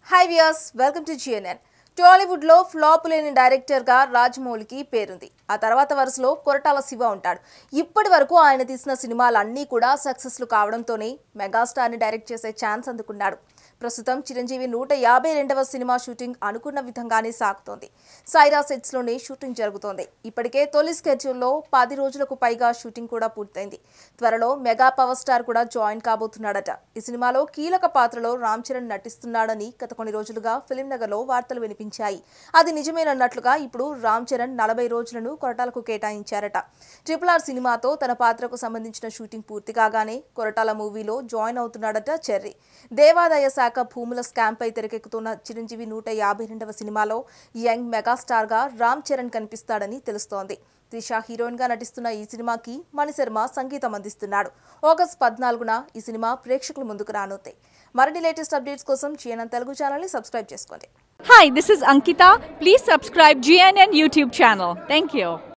High viewers welcome to GNN Tollywood లో flop లేని director గా రాజమౌళికి పేరుంది ఆ తర్వాత వరుసలో కొరటాల శివ ఉంటాడు ఇప్పటి వరకు ఆయన తీసిన సినిమాలన్నీ కూడా సక్సెస్లు కావడంతోనే మెగాస్టార్ ని డైరెక్ట్ చేసే ఛాన్స్ అందుకున్నాడు ప్రస్తుతం చిరంజీవి నూట యాభై రెండవ సినిమా షూటింగ్ అనుకున్న విధంగానే సాగుతోంది సైరా సెట్స్ లోనే షూటింగ్ జరుగుతోంది ఇప్పటికే తొలి స్కెడ్యూల్లో పది రోజులకు పైగా షూటింగ్ కూడా పూర్తయింది త్వరలో మెగా పవర్ స్టార్ కూడా జాయిన్ కాబోతున్నాడట ఈ సినిమాలో కీలక పాత్రలో రామ్ చరణ్ నటిస్తున్నాడని గత కొన్ని రోజులుగా ఫిలిం నగర్ లో వార్తలు వినిపించాయి అది నిజమేనన్నట్లుగా ఇప్పుడు రామ్ చరణ్ నలభై రోజులను కొరటాలకు కేటాయించారట ట్రిపుల్ ఆర్ సినిమాతో తన పాత్రకు సంబంధించిన షూటింగ్ పూర్తి కాగానే కొరటాల మూవీలో జాయిన్ అవుతున్నాడట చెర్రీ దేవాదాయ శాఖ భూముల స్కామ్ పై తెరకెక్కుతున్న చిరంజీవి నూట యాభై రెండవ సినిమాలో యంగ్ మెగాస్టార్ గా రామ్ చరణ్ కనిపిస్తాడని తెలుస్తోంది త్రిష హీరోయిన్ గా నటిస్తున్న ఈ సినిమాకి మణిశర్మ సంగీతం అందిస్తున్నాడు ఆగస్ట్ పద్నాలుగున ఈ సినిమా ప్రేక్షకుల ముందుకు రానుంది మరిన్ని లేటెస్ట్ అప్డేట్స్ కోసం జిఎన్ఎన్ తెలుగు ఛానల్ ని సబ్స్క్రైబ్ చేసుకోండి Hi, this is Ankita. Please subscribe GNN YouTube channel. Thank you.